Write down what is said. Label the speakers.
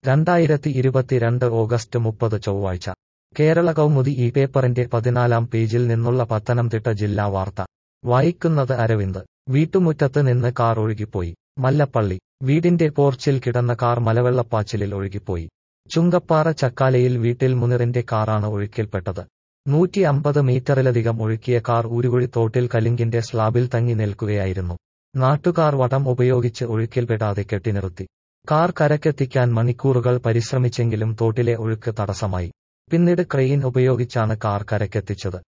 Speaker 1: രണ്ടായിരത്തി ഇരുപത്തിരണ്ട് ഓഗസ്റ്റ് മുപ്പത് ചൊവ്വാഴ്ച കേരള കൗമുദി ഈ പേപ്പറിന്റെ പതിനാലാം പേജിൽ നിന്നുള്ള പത്തനംതിട്ട ജില്ലാ വാർത്ത വായിക്കുന്നത് അരവിന്ദ് വീട്ടുമുറ്റത്ത് നിന്ന് കാർ ഒഴുകിപ്പോയി മല്ലപ്പള്ളി വീടിന്റെ പോർച്ചിൽ കിടന്ന കാർ മലവെള്ളപ്പാച്ചിലിൽ ഒഴുകിപ്പോയി ചുങ്കപ്പാറ ചക്കാലയിൽ വീട്ടിൽ മുനിറിന്റെ കാറാണ് ഒഴുക്കിൽപ്പെട്ടത് നൂറ്റി അമ്പത് മീറ്ററിലധികം ഒഴുക്കിയ കാർ ഊരുകുഴി തോട്ടിൽ കലിങ്കിന്റെ സ്ലാബിൽ തങ്ങി നിൽക്കുകയായിരുന്നു നാട്ടുകാർ വടം ഉപയോഗിച്ച് ഒഴുക്കിൽപ്പെടാതെ കെട്ടിനിർത്തി കാർ കരക്കെത്തിക്കാൻ മണിക്കൂറുകൾ പരിശ്രമിച്ചെങ്കിലും തോട്ടിലെ ഒഴുക്ക് തടസ്സമായി പിന്നീട് ക്രെയിൻ ഉപയോഗിച്ചാണ് കാർ കരക്കെത്തിച്ചത്